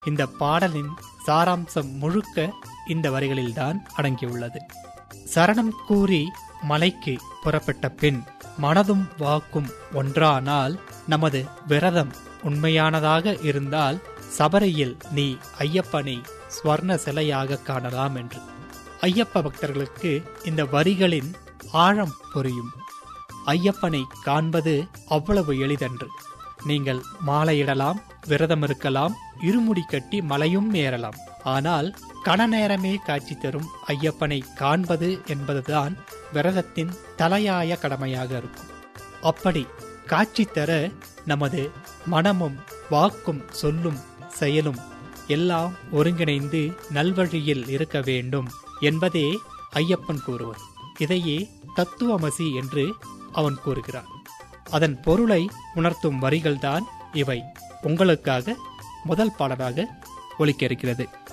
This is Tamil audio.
இந்த பாடலின் சாராம்சம் முழுக்க இந்த வரிகளில்தான் அடங்கியுள்ளது சரணம் கூறி மலைக்கு புறப்பட்ட பின் மனதும் வாக்கும் ஒன்றானால் நமது விரதம் உண்மையானதாக இருந்தால் சபரியில் நீ ஐயப்பனை ஸ்வர்ண சிலையாக காணலாம் என்று ஐயப்ப பக்தர்களுக்கு இந்த வரிகளின் ஆழம் புரியும் ஐயப்பனை காண்பது அவ்வளவு எளிதன்று நீங்கள் மாலையிடலாம் விரதம் இருக்கலாம் இருமுடி கட்டி மலையும் ஏறலாம் ஆனால் கண நேரமே காட்சி தரும் ஐயப்பனை காண்பது என்பதுதான் விரதத்தின் தலையாய கடமையாக இருக்கும் அப்படி காட்சி தர நமது மனமும் வாக்கும் சொல்லும் செயலும் எல்லாம் ஒருங்கிணைந்து நல்வழியில் இருக்க வேண்டும் என்பதே ஐயப்பன் கூறுவது இதையே தத்துவமசி என்று அவன் கூறுகிறான் அதன் பொருளை உணர்த்தும் வரிகள்தான் இவை உங்களுக்காக முதல் பாடலாக ஒலிக்க இருக்கிறது